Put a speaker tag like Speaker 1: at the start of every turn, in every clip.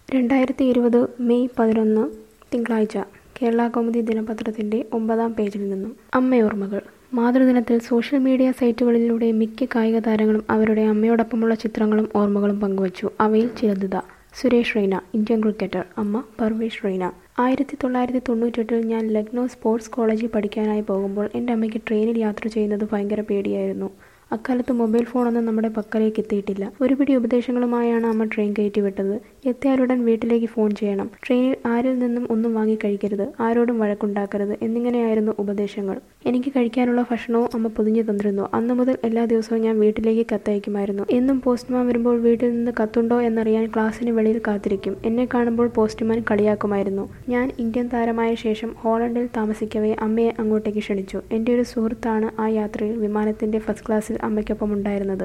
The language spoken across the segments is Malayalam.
Speaker 1: രണ്ടായിരത്തി ഇരുപത് മെയ് പതിനൊന്ന് തിങ്കളാഴ്ച കേരള കൗമുദി ദിനപത്രത്തിന്റെ ഒമ്പതാം പേജിൽ നിന്നും അമ്മയോർമ്മകൾ മാതൃദിനത്തിൽ സോഷ്യൽ മീഡിയ സൈറ്റുകളിലൂടെ മിക്ക കായിക താരങ്ങളും അവരുടെ അമ്മയോടൊപ്പമുള്ള ചിത്രങ്ങളും ഓർമ്മകളും പങ്കുവച്ചു അവയിൽ ചിലതിത സുരേഷ് റെയ്ന ഇന്ത്യൻ ക്രിക്കറ്റർ അമ്മ പർവേഷ് റെയ്ന ആയിരത്തി തൊള്ളായിരത്തി തൊണ്ണൂറ്റെട്ടിൽ ഞാൻ ലക്നൗ സ്പോർട്സ് കോളേജിൽ പഠിക്കാനായി പോകുമ്പോൾ എൻ്റെ അമ്മയ്ക്ക് ട്രെയിനിൽ യാത്ര ചെയ്യുന്നത് ഭയങ്കര പേടിയായിരുന്നു അക്കാലത്ത് മൊബൈൽ ഫോണൊന്നും നമ്മുടെ പക്കലേക്ക് എത്തിയിട്ടില്ല ഒരു പിടി ഉപദേശങ്ങളുമായാണ് അമ്മ ട്രെയിൻ കയറ്റി വിട്ടത് എത്തിയാലുടൻ വീട്ടിലേക്ക് ഫോൺ ചെയ്യണം ട്രെയിനിൽ ആരിൽ നിന്നും ഒന്നും വാങ്ങി കഴിക്കരുത് ആരോടും വഴക്കുണ്ടാക്കരുത് എന്നിങ്ങനെയായിരുന്നു ഉപദേശങ്ങൾ എനിക്ക് കഴിക്കാനുള്ള ഭക്ഷണവും അമ്മ പൊതിഞ്ഞു തന്നിരുന്നു അന്നു മുതൽ എല്ലാ ദിവസവും ഞാൻ വീട്ടിലേക്ക് കത്തയക്കുമായിരുന്നു എന്നും പോസ്റ്റ്മാൻ വരുമ്പോൾ വീട്ടിൽ നിന്ന് കത്തുണ്ടോ എന്നറിയാൻ ക്ലാസ്സിന് വെളിയിൽ കാത്തിരിക്കും എന്നെ കാണുമ്പോൾ പോസ്റ്റ്മാൻ കളിയാക്കുമായിരുന്നു ഞാൻ ഇന്ത്യൻ താരമായ ശേഷം ഹോളണ്ടിൽ താമസിക്കവേ അമ്മയെ അങ്ങോട്ടേക്ക് ക്ഷണിച്ചു എൻ്റെ ഒരു സുഹൃത്താണ് ആ യാത്രയിൽ വിമാനത്തിൻ്റെ ഫസ്റ്റ് ക്ലാസ്സിൽ അമ്മയ്ക്കൊപ്പം ഉണ്ടായിരുന്നത്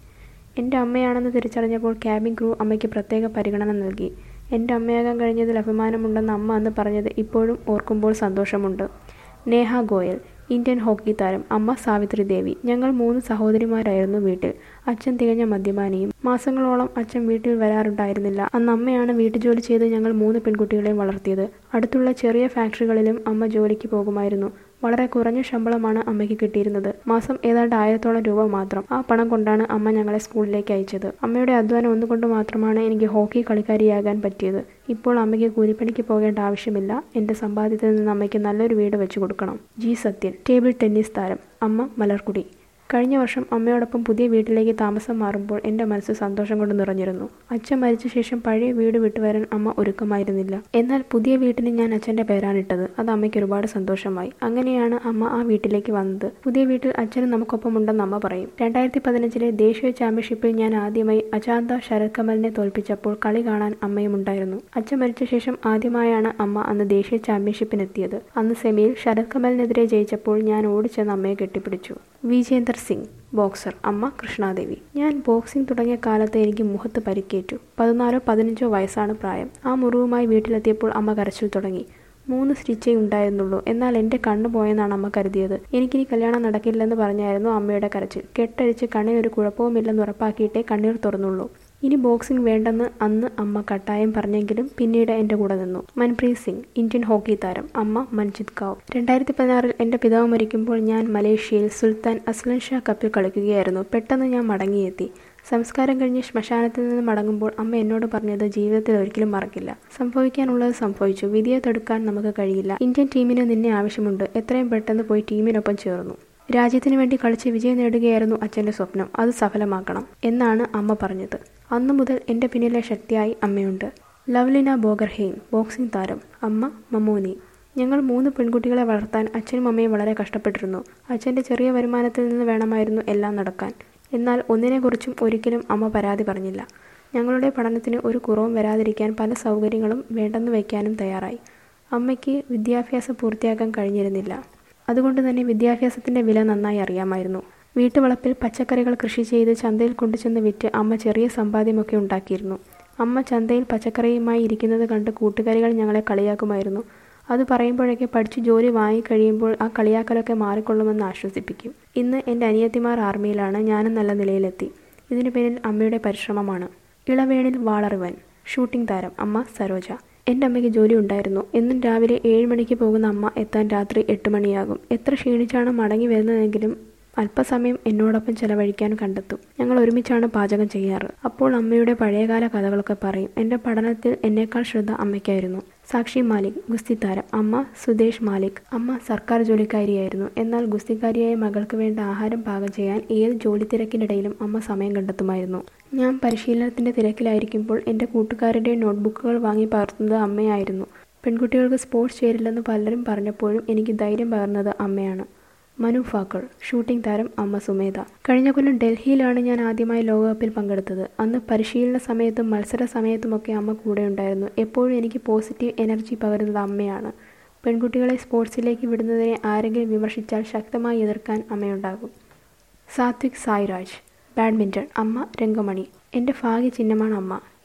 Speaker 1: എൻ്റെ അമ്മയാണെന്ന് തിരിച്ചറിഞ്ഞപ്പോൾ ക്യാബിൻ ക്രൂ അമ്മയ്ക്ക് പ്രത്യേക പരിഗണന നൽകി എൻ്റെ അമ്മയാകാൻ കഴിഞ്ഞതിൽ അഭിമാനമുണ്ടെന്ന് അമ്മ അന്ന് പറഞ്ഞത് ഇപ്പോഴും ഓർക്കുമ്പോൾ സന്തോഷമുണ്ട് നേഹ ഗോയൽ ഇന്ത്യൻ ഹോക്കി താരം അമ്മ സാവിത്രി ദേവി ഞങ്ങൾ മൂന്ന് സഹോദരിമാരായിരുന്നു വീട്ടിൽ അച്ഛൻ തികഞ്ഞ മദ്യപാനിയും മാസങ്ങളോളം അച്ഛൻ വീട്ടിൽ വരാറുണ്ടായിരുന്നില്ല അന്ന് അമ്മയാണ് വീട്ടുജോലി ചെയ്ത് ഞങ്ങൾ മൂന്ന് പെൺകുട്ടികളെയും വളർത്തിയത് അടുത്തുള്ള ചെറിയ ഫാക്ടറികളിലും അമ്മ ജോലിക്ക് പോകുമായിരുന്നു വളരെ കുറഞ്ഞ ശമ്പളമാണ് അമ്മയ്ക്ക് കിട്ടിയിരുന്നത് മാസം ഏതാണ്ട് ആയിരത്തോളം രൂപ മാത്രം ആ പണം കൊണ്ടാണ് അമ്മ ഞങ്ങളെ സ്കൂളിലേക്ക് അയച്ചത് അമ്മയുടെ അധ്വാനം ഒന്നുകൊണ്ട് മാത്രമാണ് എനിക്ക് ഹോക്കി കളിക്കാരിയാകാൻ പറ്റിയത് ഇപ്പോൾ അമ്മയ്ക്ക് കൂലിപ്പണിക്ക് പോകേണ്ട ആവശ്യമില്ല എൻ്റെ സമ്പാദ്യത്തിൽ നിന്ന് അമ്മയ്ക്ക് നല്ലൊരു വീട് വെച്ചു കൊടുക്കണം ജി സത്യൻ ടേബിൾ ടെന്നീസ് താരം അമ്മ മലർക്കുടി കഴിഞ്ഞ വർഷം അമ്മയോടൊപ്പം പുതിയ വീട്ടിലേക്ക് താമസം മാറുമ്പോൾ എൻ്റെ മനസ്സ് സന്തോഷം കൊണ്ട് നിറഞ്ഞിരുന്നു അച്ഛൻ മരിച്ച ശേഷം പഴയ വീട് വിട്ടുവരാൻ അമ്മ ഒരുക്കമായിരുന്നില്ല എന്നാൽ പുതിയ വീട്ടിന് ഞാൻ അച്ഛൻ്റെ പേരാണിട്ടത് അത് അമ്മയ്ക്ക് ഒരുപാട് സന്തോഷമായി അങ്ങനെയാണ് അമ്മ ആ വീട്ടിലേക്ക് വന്നത് പുതിയ വീട്ടിൽ അച്ഛനും നമുക്കൊപ്പം ഉണ്ടെന്ന് അമ്മ പറയും രണ്ടായിരത്തി പതിനഞ്ചിലെ ദേശീയ ചാമ്പ്യൻഷിപ്പിൽ ഞാൻ ആദ്യമായി അജാന്ത ശരത് കമലിനെ തോൽപ്പിച്ചപ്പോൾ കളി കാണാൻ അമ്മയും ഉണ്ടായിരുന്നു അച്ഛൻ മരിച്ച ശേഷം ആദ്യമായാണ് അമ്മ അന്ന് ദേശീയ ചാമ്പ്യൻഷിപ്പിനെത്തിയത് അന്ന് സെമിയിൽ ശരത് കമലിനെതിരെ ജയിച്ചപ്പോൾ ഞാൻ ഓടിച്ചെന്ന് അമ്മയെ കെട്ടിപ്പിടിച്ചു വിജേന്ദർ സിംഗ് ബോക്സർ അമ്മ കൃഷ്ണാദേവി ഞാൻ ബോക്സിംഗ് തുടങ്ങിയ കാലത്ത് എനിക്ക് മുഖത്ത് പരിക്കേറ്റു പതിനാലോ പതിനഞ്ചോ വയസ്സാണ് പ്രായം ആ മുറിവുമായി വീട്ടിലെത്തിയപ്പോൾ അമ്മ കരച്ചിൽ തുടങ്ങി മൂന്ന് സ്റ്റിച്ചേ ഉണ്ടായിരുന്നുള്ളൂ എന്നാൽ എൻ്റെ കണ്ണു പോയെന്നാണ് അമ്മ കരുതിയത് എനിക്കിനി കല്യാണം നടക്കില്ലെന്ന് പറഞ്ഞായിരുന്നു അമ്മയുടെ കരച്ചിൽ കെട്ടഴിച്ച് കണ്ണിനൊരു കുഴപ്പവുമില്ലെന്ന് ഉറപ്പാക്കിയിട്ടേ കണ്ണീർ തുറന്നുള്ളൂ ഇനി ബോക്സിംഗ് വേണ്ടെന്ന് അന്ന് അമ്മ കട്ടായം പറഞ്ഞെങ്കിലും പിന്നീട് എൻ്റെ കൂടെ നിന്നു മൻപ്രീത് സിംഗ് ഇന്ത്യൻ ഹോക്കി താരം അമ്മ മൻജിത് കൗർ രണ്ടായിരത്തി പതിനാറിൽ എൻ്റെ പിതാവ് മരിക്കുമ്പോൾ ഞാൻ മലേഷ്യയിൽ സുൽത്താൻ അസ്ലൻ ഷാ കപ്പിൽ കളിക്കുകയായിരുന്നു പെട്ടെന്ന് ഞാൻ മടങ്ങിയെത്തി സംസ്കാരം കഴിഞ്ഞ് ശ്മശാനത്തിൽ നിന്ന് മടങ്ങുമ്പോൾ അമ്മ എന്നോട് പറഞ്ഞത് ജീവിതത്തിൽ ഒരിക്കലും മറക്കില്ല സംഭവിക്കാനുള്ളത് സംഭവിച്ചു വിധിയെ തടുക്കാൻ നമുക്ക് കഴിയില്ല ഇന്ത്യൻ ടീമിന് നിന്നെ ആവശ്യമുണ്ട് എത്രയും പെട്ടെന്ന് പോയി ടീമിനൊപ്പം ചേർന്നു രാജ്യത്തിന് വേണ്ടി കളിച്ച് വിജയം നേടുകയായിരുന്നു അച്ഛൻ്റെ സ്വപ്നം അത് സഫലമാക്കണം എന്നാണ് അമ്മ പറഞ്ഞത് അന്നു മുതൽ എൻ്റെ പിന്നിലെ ശക്തിയായി അമ്മയുണ്ട് ലവ്ലിന ബോഗർഹെയിം ബോക്സിംഗ് താരം അമ്മ മമോനി ഞങ്ങൾ മൂന്ന് പെൺകുട്ടികളെ വളർത്താൻ അച്ഛനും അമ്മയും വളരെ കഷ്ടപ്പെട്ടിരുന്നു അച്ഛൻ്റെ ചെറിയ വരുമാനത്തിൽ നിന്ന് വേണമായിരുന്നു എല്ലാം നടക്കാൻ എന്നാൽ ഒന്നിനെക്കുറിച്ചും ഒരിക്കലും അമ്മ പരാതി പറഞ്ഞില്ല ഞങ്ങളുടെ പഠനത്തിന് ഒരു കുറവും വരാതിരിക്കാൻ പല സൗകര്യങ്ങളും വേണ്ടെന്ന് വയ്ക്കാനും തയ്യാറായി അമ്മയ്ക്ക് വിദ്യാഭ്യാസം പൂർത്തിയാക്കാൻ കഴിഞ്ഞിരുന്നില്ല അതുകൊണ്ട് തന്നെ വിദ്യാഭ്യാസത്തിൻ്റെ വില നന്നായി അറിയാമായിരുന്നു വീട്ടുവളപ്പിൽ പച്ചക്കറികൾ കൃഷി ചെയ്ത് ചന്തയിൽ കൊണ്ടുചെന്ന് വിറ്റ് അമ്മ ചെറിയ സമ്പാദ്യമൊക്കെ ഉണ്ടാക്കിയിരുന്നു അമ്മ ചന്തയിൽ പച്ചക്കറിയുമായി ഇരിക്കുന്നത് കണ്ട് കൂട്ടുകാരികൾ ഞങ്ങളെ കളിയാക്കുമായിരുന്നു അത് പറയുമ്പോഴൊക്കെ പഠിച്ച് ജോലി വാങ്ങിക്കഴിയുമ്പോൾ ആ കളിയാക്കലൊക്കെ മാറിക്കൊള്ളുമെന്ന് ആശ്വസിപ്പിക്കും ഇന്ന് എൻ്റെ അനിയത്തിമാർ ആർമിയിലാണ് ഞാനും നല്ല നിലയിലെത്തി ഇതിനു പിന്നിൽ അമ്മയുടെ പരിശ്രമമാണ് ഇളവേണിൽ വാളറിവൻ ഷൂട്ടിംഗ് താരം അമ്മ സരോജ എൻ്റെ അമ്മയ്ക്ക് ജോലി ഉണ്ടായിരുന്നു എന്നും രാവിലെ ഏഴ് മണിക്ക് പോകുന്ന അമ്മ എത്താൻ രാത്രി എട്ട് മണിയാകും എത്ര ക്ഷീണിച്ചാണ് മടങ്ങി വരുന്നതെങ്കിലും അല്പസമയം എന്നോടൊപ്പം ചെലവഴിക്കാൻ കണ്ടെത്തും ഞങ്ങൾ ഒരുമിച്ചാണ് പാചകം ചെയ്യാറ് അപ്പോൾ അമ്മയുടെ പഴയകാല കഥകളൊക്കെ പറയും എൻ്റെ പഠനത്തിൽ എന്നേക്കാൾ ശ്രദ്ധ അമ്മയ്ക്കായിരുന്നു സാക്ഷി മാലിക് ഗുസ്തി താരം അമ്മ സുദേശ് മാലിക് അമ്മ സർക്കാർ ജോലിക്കാരിയായിരുന്നു എന്നാൽ ഗുസ്തിക്കാരിയായ മകൾക്ക് വേണ്ട ആഹാരം പാകം ചെയ്യാൻ ഏത് ജോലി തിരക്കിനിടയിലും അമ്മ സമയം കണ്ടെത്തുമായിരുന്നു ഞാൻ പരിശീലനത്തിൻ്റെ തിരക്കിലായിരിക്കുമ്പോൾ എൻ്റെ കൂട്ടുകാരുടെ നോട്ട്ബുക്കുകൾ വാങ്ങി പകർത്തുന്നത് അമ്മയായിരുന്നു പെൺകുട്ടികൾക്ക് സ്പോർട്സ് ചേരില്ലെന്ന് പലരും പറഞ്ഞപ്പോഴും എനിക്ക് ധൈര്യം പകർന്നത് അമ്മയാണ് മനു ഫാക്കൾ ഷൂട്ടിംഗ് താരം അമ്മ സുമേധ കഴിഞ്ഞ കൊല്ലം ഡൽഹിയിലാണ് ഞാൻ ആദ്യമായി ലോകകപ്പിൽ പങ്കെടുത്തത് അന്ന് പരിശീലന സമയത്തും മത്സര സമയത്തുമൊക്കെ അമ്മ കൂടെ ഉണ്ടായിരുന്നു എപ്പോഴും എനിക്ക് പോസിറ്റീവ് എനർജി പകരുന്നത് അമ്മയാണ് പെൺകുട്ടികളെ സ്പോർട്സിലേക്ക് വിടുന്നതിനെ ആരെങ്കിലും വിമർശിച്ചാൽ ശക്തമായി എതിർക്കാൻ അമ്മയുണ്ടാകും സാത്വിക് സായിരാജ് ബാഡ്മിൻ്റൺ അമ്മ രംഗമണി എൻ്റെ ഭാഗ്യ ചിഹ്നമാണ് അമ്മ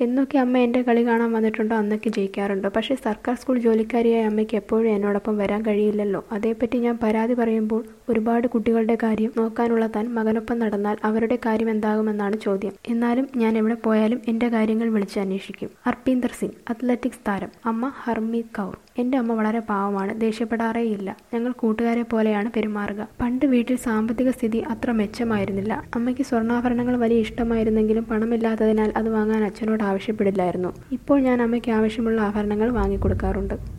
Speaker 1: എന്നൊക്കെ അമ്മ എൻ്റെ കളി കാണാൻ വന്നിട്ടുണ്ടോ അന്നൊക്കെ ജയിക്കാറുണ്ട് പക്ഷേ സർക്കാർ സ്കൂൾ ജോലിക്കാരിയായ അമ്മയ്ക്ക് എപ്പോഴും എന്നോടൊപ്പം വരാൻ കഴിയില്ലല്ലോ അതേപ്പറ്റി ഞാൻ പരാതി പറയുമ്പോൾ ഒരുപാട് കുട്ടികളുടെ കാര്യം നോക്കാനുള്ള താൻ മകനൊപ്പം നടന്നാൽ അവരുടെ കാര്യം എന്താകുമെന്നാണ് ചോദ്യം എന്നാലും ഞാൻ എവിടെ പോയാലും എൻ്റെ കാര്യങ്ങൾ വിളിച്ച് അന്വേഷിക്കും അർപ്പീന്ദർ സിംഗ് അത്ലറ്റിക്സ് താരം അമ്മ ഹർമീത് കൗർ എൻ്റെ അമ്മ വളരെ പാവമാണ് ദേഷ്യപ്പെടാറേയില്ല ഞങ്ങൾ കൂട്ടുകാരെ പോലെയാണ് പെരുമാറുക പണ്ട് വീട്ടിൽ സാമ്പത്തിക സ്ഥിതി അത്ര മെച്ചമായിരുന്നില്ല അമ്മയ്ക്ക് സ്വർണ്ണാഭരണങ്ങൾ വലിയ ഇഷ്ടമായിരുന്നെങ്കിലും പണമില്ലാത്തതിനാൽ അത് വാങ്ങാൻ അച്ഛനോട് ആവശ്യപ്പെടില്ലായിരുന്നു ഇപ്പോൾ ഞാൻ അമ്മയ്ക്ക് ആവശ്യമുള്ള ആഭരണങ്ങൾ വാങ്ങിക്കൊടുക്കാറുണ്ട്